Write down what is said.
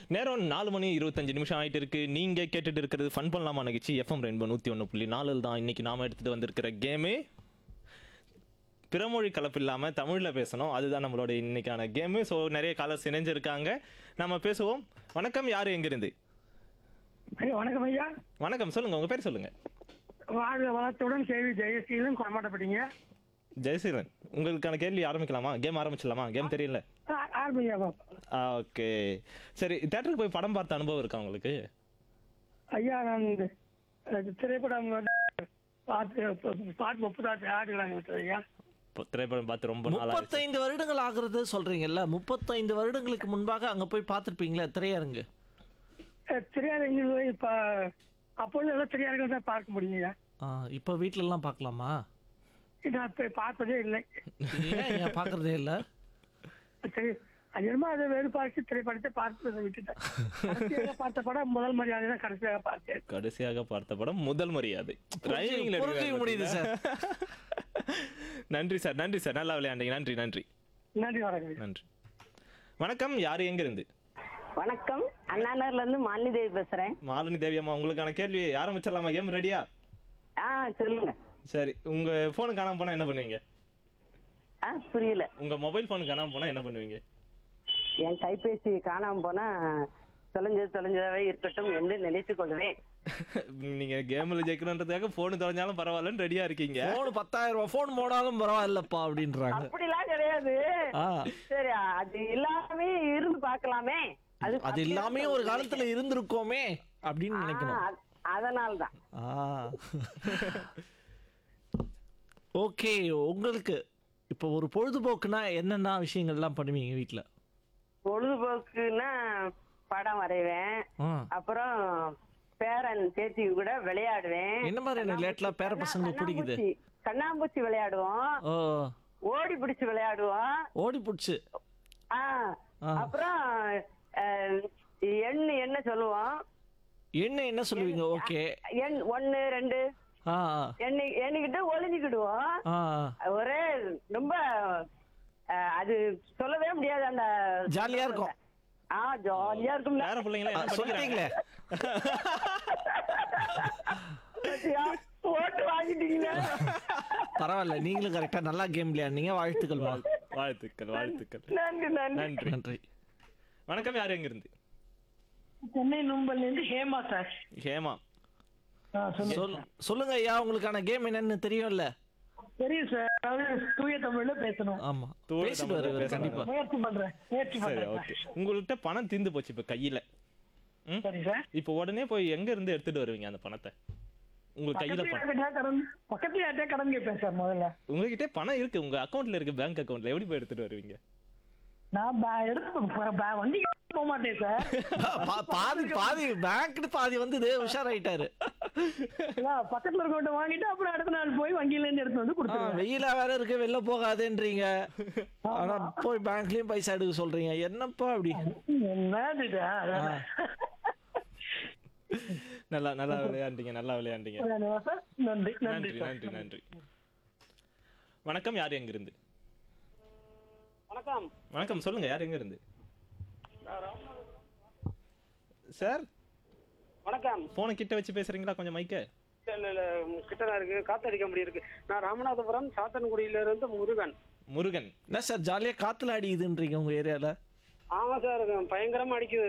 நேரம் நாலு மணி இருபத்தஞ்சு நிமிஷம் ஆயிட்டு இருக்கு நீங்க கேட்டுட்டு இருக்கிறது ஃபன் பண்ணலாமா நிகழ்ச்சி எஃப்எம் ரெயின்போ நூற்றி ஒன்று புள்ளி நாலில் தான் இன்னைக்கு நாம எடுத்துட்டு வந்திருக்கிற கேமு பிறமொழி கலப்பு இல்லாமல் தமிழில் பேசணும் அதுதான் நம்மளோட இன்னைக்கான கேமு ஸோ நிறைய காலர்ஸ் இணைஞ்சிருக்காங்க நம்ம பேசுவோம் வணக்கம் யார் எங்கிருந்து ஐயா வணக்கம் ஐயா வணக்கம் சொல்லுங்க உங்க பேர் சொல்லுங்க வாழ்க வளத்துடன் கேள்வி ஜெயசீலன் கொண்டாடப்பட்டீங்க ஜெயசீலன் உங்களுக்கான கேள்வி ஆரம்பிக்கலாமா கேம் ஆரம்பிச்சிடலாமா கேம் தெரியல ஆரம்பியா ஓகே சரி தேட்டருக்கு போய் படம் பார்த்த அனுபவம் இருக்கா உங்களுக்கு ஐயா நான் இந்த இந்த திரைப்படம் வந்து பார்த்து பாட்டு முப்பதாட்டு ஆடுகிறாங்க ஐயா இப்போ திரைப்படம் பார்த்து ரொம்ப நாள் ஆச்சு முப்பத்தைந்து வருடங்கள் ஆகுறது சொல்றீங்கல்ல முப்பத்தைந்து வருடங்களுக்கு முன்பாக அங்க போய் பார்த்திருப்பீங்களா திரையரங்கு அஹ் திரையரங்கில் போய் இப்ப அப்பொழுது எல்லாம் திரையரங்கில் தான் பார்க்க முடியும் ஐயா ஆ, இப்ப வீட்ல எல்லாம் பார்க்கலாமா நான் போய் பார்ப்பதே இல்லை ஏன் ஏன் பார்க்கறதே இல்ல சரி அது என்னமோ அதை வேறு பார்த்து திரைப்படத்தை பார்த்து விட்டுட்டேன் கடைசியாக பார்த்த படம் முதல் மரியாதை தான் கடைசியாக பார்த்தேன் கடைசியாக பார்த்த படம் முதல் மரியாதை Rhyming-ல புரிஞ்சுக்க எடுக்கிறாங்க முடியுது பாத்தீங்களா? நன்றி சார் நன்றி சார் நல்லா விளையாண்டீங்க நன்றி நன்றி நன்றி வணக்கம் ஐயா. நன்றி வணக்கம் யார் எங்க இருந்து வணக்கம் அண்ணாநகர்ல இருந்து மாலினி தேவி பேசுறேன் மாலினி தேவி அம்மா உங்களுக்கான கேள்வி ஆரம்பிச்சிடலாமா கேம் ரெடியா ஆ சொல்லுங்க சரி உங்க போன் காணாம போனா என்ன பண்ணுவீங்க ஆ புரியல உங்க மொபைல் போன் காணாம போனா என்ன பண்ணுவீங்க என் கைபேசி காணாம போனா தொலைஞ்சது தொலைஞ்சதாவே இருக்கட்டும் என்று நினைத்துக் கொள்வேன் நீங்க கேம்ல ஜெயிக்கணுன்றதுக்காக போன் தொலைஞ்சாலும் பரவாயில்லன்னு ரெடியா இருக்கீங்க போன் பத்தாயிரம் ரூபாய் போன் போனாலும் பரவாயில்லப்பா அப்படின்றாங்க அப்படிலாம் கிடையாது ஆ சரி அது எல்லாமே இருந்து பார்க்கலாமே அது அது எல்லாமே ஒரு காலத்துல இருந்திருக்கோமே அப்படின்னு நினைக்கணும் அதனால தான் ஆ ஓகே உங்களுக்கு இப்போ ஒரு பொழுதுபோக்குனா என்னென்ன விஷயங்கள்லாம் பண்ணுவீங்க வீட்ல பொழுதுபோக்குன்னா படம் வரைவேன் ஆ அப்புறம் பேரன் பேத்தி கூட விளையாடுவேன் என்ன மாதிரியான விளையாட்டுலாம் பேர பசங்களுக்கு பிடிக்குது கண்ணாம்பூச்சி- கண்ணாம்பூச்சி விளையாடுவோம் ஓ ஓடி பிடிச்சு விளையாடுவோம் ஓடி புடிச்சு ஆ, ஆ. அப்புறம் அஹ், எண்ணு என்ன சொல்லுவோம் என்ன என்ன சொல்லுவீங்க ஓகே எண் ஒன்னு ரெண்டு ஆ எண்ணி எண்ணிக்கிட்டு ஒளிஞ்சுக்கிடுவோம் ஆ ஒரே ரொம்ப அஹ், அது சொல்லவே முடியாது அந்த ஜாலியா இருக்கும் ஆ ஜாலியா இருக்கும்ல வேற பிள்ளைங்களா ஆ, என்ன சொல்லிட்டீங்களே பாத்தியா? ஓட்டு வாங்கிட்டீங்களே பரவாயில்ல நீங்களும் கரெக்டா நல்லா கேம் விளையாடுனீங்க வாழ்த்துக்கள் மா. வாழ்த்துக்கள் வாழ்த்துக்கள் நன்றி நன்றி நன்றி நன்றி வணக்கம் யார் எங்க இருந்து சென்னை நும்பல்ல இருந்து ஹேமா சார் ஹேமா ஆ, சொல்லுங்க. சொல் சொல்லுங்க ஐயா உங்களுக்கான கேம் என்னன்னு தெரியும்ல தெரியும் சார் அதாவது தூய தமிழ்ல பேசணும் ஆமா தூய பேசிட்டு தமிழ்ல வருவாரு பேசணும். கண்டிப்பா முயற்சி பண்றேன் முயற்சி சரி பண்றேன் ஓகே உங்கள்கிட்ட பணம் தீர்ந்து போச்சு இப்ப கையில ம்? சரி சார் இப்போ உடனே போய் எங்க இருந்து எடுத்துட்டு வருவீங்க அந்த பணத்தை உங்க கையில பக்கத்துல பணம் யார்கிட்டயா கடன் பக்கத்துல யார்கிட்டயா கடன் கேட்பேன் சார் முதல்ல உங்ககிட்ட பணம் இருக்கு உங்க அக்கவுண்ட்ல இருக்கு பேங்க் அக்கவுண்ட்ல எப்படி போய் எடுத்துட்டு வருவீங்க நான் பே- எடுத்து ப- பே- வண்டி போக மாட்டேன் சார் பா- பாதி பாதி பேங்க்னு பாதி வந்து உஷாராயிட்டாரு நான் பக்கத்துல இருக்கவங்க வாங்கிட்டு அப்புறம் அடுத்த நாள் போய் வங்கியில இருந்து எடுத்து வந்து ஆ, கொடுத்துருவேன் வெயிலா வேற இருக்கு வெளில போகாதேன்றீங்க ஆனா போய் பேங்க்லயும் பைசா எடுக்க சொல்றீங்க என்னப்பா அப்படி என்ன இது? அதான். நல்லா நல்லா விளையாண்டீங்க நல்லா விளையாண்டீங்க அதானே சார்? நன்றி நன்றி நன்றி சார் நன்றி நன்றி வணக்கம் யார் எங்க இருந்து வணக்கம் வணக்கம் சொல்லுங்க யார் எங்க இருந்து சார் வணக்கம் போனை கிட்ட வச்சு பேசுறீங்களா கொஞ்சம் மைக்க இல்ல இல்ல கிட்டதான் இருக்கு காத்தடிக்க முடியும் இருக்கு நான் ராமநாதபுரம் சாத்தன்குடியில இருந்து முருகன் முருகன் என்ன சார் ஜாலியா காத்துல அடிக்குதுன்றீங்க உங்க ஏரியால ஆமா சார் பயங்கரமா அடிக்குது